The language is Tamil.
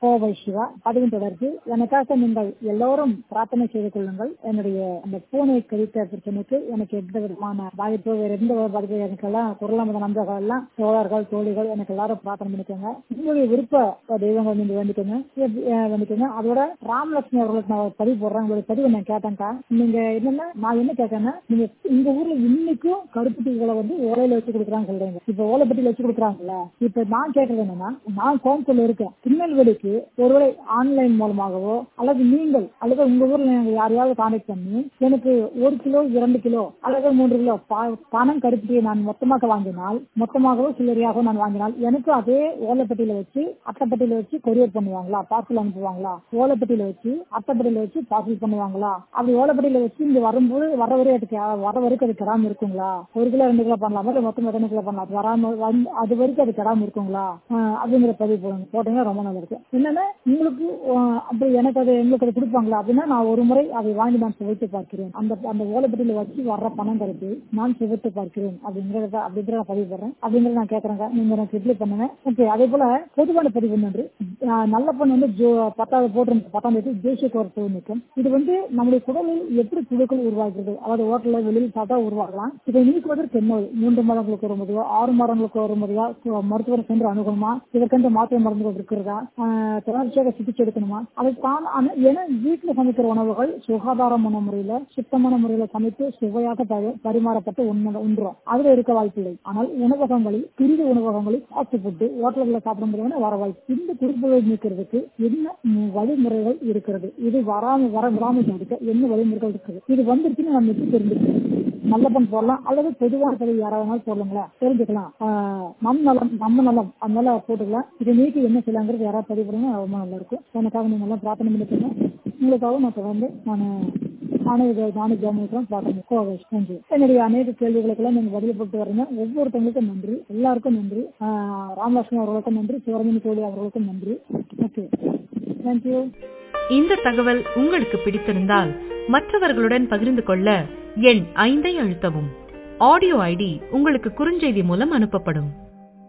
கோவை சிவா பதிவின் தொடர்ச்சி எனக்காக நீங்கள் எல்லோரும் பிரார்த்தனை செய்து கொள்ளுங்கள் என்னுடைய அந்த பூனை கழித்த பிரச்சனைக்கு எனக்கு எந்த விதமான பாதிப்பு வேற எந்த ஒரு பாதிப்பு எனக்கு எல்லாம் குரலாமத நண்பர்கள் எல்லாம் தோழர்கள் தோழிகள் எனக்கு எல்லாரும் பிரார்த்தனை பண்ணிக்கோங்க உங்களுடைய விருப்ப தெய்வங்கள் நீங்க வேண்டிக்கோங்க அஹ் வேண்டிக்கோங்க அதோட ராமலட்சுமி அவர்களுக்கு நான் ஒரு பதிவு போடுறேன் உங்களுடைய பதிவு நான் கேட்டேன்க்கா நீங்க என்னன்னா நான் என்ன கேட்கறேன்னா நீங்க இந்த ஊர்ல இன்னைக்கும் கருப்பு டீகளை வந்து ஓலையில வச்சு கொடுக்குறாங்க சொல்றீங்க இப்ப ஓலைப்பட்டியில வச்சு கொடுக்குறாங்கல்ல இப்ப நான் கேட்கறது என்னன்னா நான் கோயம்புத்தூர்ல இருக்கேன் திருநெல்வேலிக்கு ஒருவேளை ஆன்லைன் மூலமாகவோ அல்லது நீங்கள் அல்லது உங்க ஊர்ல நீங்க யாரையாவது கான்டாக்ட் பண்ணி எனக்கு ஒரு கிலோ இரண்டு கிலோ அல்லது மூன்று கிலோ ப- பணம் கருப்பட்டியை நான் மொத்தமாக வாங்கினால் மொத்தமாகவோ சில்லறையாகவோ நான் வாங்கினால் எனக்கு அதே ஓலைப்பட்டியில வச்சு அட்டைப்பட்டியில வச்சு கொரியர் பண்ணுவாங்களா பார்சல் அனுப்புவாங்களா ஓலைப்பட்டியில வச்சு அட்டைப்பட்டியில வச்சு பார்சல் பண்ணுவாங்களா அப்படி ஓலைப்பட்டியில வச்சு இங்க வரும்போது வர வரை அதுக்கு வர வரைக்கும் அது கெடாம இருக்குங்களா ஒரு கிலோ ரெண்டு கிலோ பண்ணலாமா இல்ல மொத்தம் எத்தனை கிலோ பண்ணலாம் அது வராம வந்து- அது வரைக்கும் அது கெடாம இருக்குங்களா ஆஹ் அப்படிங்கிற பதிவு போடுங்க போட்டீங்கன்னா ரொம்ப நல்லா இருக்கும் என்னன்னா உங்களுக்கு ஆஹ் அப்படி எனக்கு அது எங்களுக்கு அது கொடுப்பாங்களா அப்படின்னா நான் ஒரு முறை அதை வாங்கி நான் சுவைத்து பார்க்கிறேன் அந்த அந்த ஓலைப்பட்டியில வச்சு வர்ற பணம் கருத்து நான் சுவைத்து பார்க்கிறேன் அப்படிங்கறத அப்படிங்கிற நான் பதிவு போடுறேன் அப்படிங்கறத நான் கேட்கறேங்க நீங்க எனக்கு ரிப்ளை பண்ணுங்க ஓகே அதே போல பொதுவான பதிவு ஒன்று ஆஹ் நல்ல பொண்ணு வந்து ஜோ பத்தாவது போட்டிருந்த பத்தாம் தேதி தேசிய கோரத்து நிற்கும் இது வந்து நம்முடைய குடலில் எப்படி புழுக்கள் உருவாகிறது அதாவது ஹோட்டல்ல வெளியில் சாப்பிட்டா உருவாகலாம் இதை நீக்குவதற்கு என்ன வழி? மூன்று மாதங்களுக்கு ஒரு முறையோ ஆறு மாதங்களுக்கு ஒரு முறையோ சு- மருத்துவர் சென்று அணுகணுமா இதற்கென்று மாத்திரை மருந்துகள் இருக்கிறதா ஆஹ் தொடர்ச்சியாக சிகிச்சை எடுக்கணுமா அதை தான் ஆனா- ஏன்னா வீட்டுல சமைக்கிற உணவுகள் சுகாதாரமான முறையில சுத்தமான முறையில சமைத்து சுவையாக பரி- பரிமாறப்பட்டு உண்ண- உண்றோம் அதுல இருக்க வாய்ப்பில்லை ஆனால் உணவகங்களில் துரித உணவகங்களில் ஃபாஸ்ட் ஃபுட்டு ஹோட்டல்களில் சாப்பிட முடியாம வர வாய்ப்பு இந்த குறிப்புகளை நீக்கிறதுக்கு என்ன ம், வழிமுறைகள் இருக்கிறது இது வராம வர விடாமல் தடுக்க என்ன வழிமுறைகள் இருக்குது இது வந்துருச்சுன்னு நம்ம எப்படி தெரிஞ்சுக்கணும் நல்லப்பன் போடலாம் அல்லது பொதுவான பதிவு யாராவது போடலாங்களா தெரிஞ்சுக்கலாம் ஆஹ் நம் நலம் நம்ம நலம் அதனால போட்டுக்கலாம் இதை நீக்கி என்ன செய்யலாங்கிறது யாராவது பதிவு பண்ணுங்க ரொம்ப நல்லா இருக்கும் எனக்காக நீங்க எல்லாம் பிரார்த்தனை பண்ணிக்கோங்க உங்களுக்காக நான் தொடர்ந்து நான் அனைவரு நானும் ஜாமிக்கிறோம் பிரார்த்தனை கோவை நன்றி என்னுடைய அநேக கேள்விகளுக்கெல்லாம் நீங்க பதில் போட்டு வரீங்க ஒவ்வொருத்தவங்களுக்கும் நன்றி எல்லாருக்கும் நன்றி ஆஹ் ராமலட்சுமி அவர்களுக்கும் நன்றி சிவரஞ்சனி கோழி அவர்களுக்கும் நன்றி ஓகே தேங்க்யூ இந்த தகவல் உங்களுக்கு பிடித்திருந்தால் மற்றவர்களுடன் பகிர்ந்து கொள்ள எண் ஐந்தை அழுத்தவும் ஆடியோ ஐடி உங்களுக்கு குறுஞ்செய்தி மூலம் அனுப்பப்படும்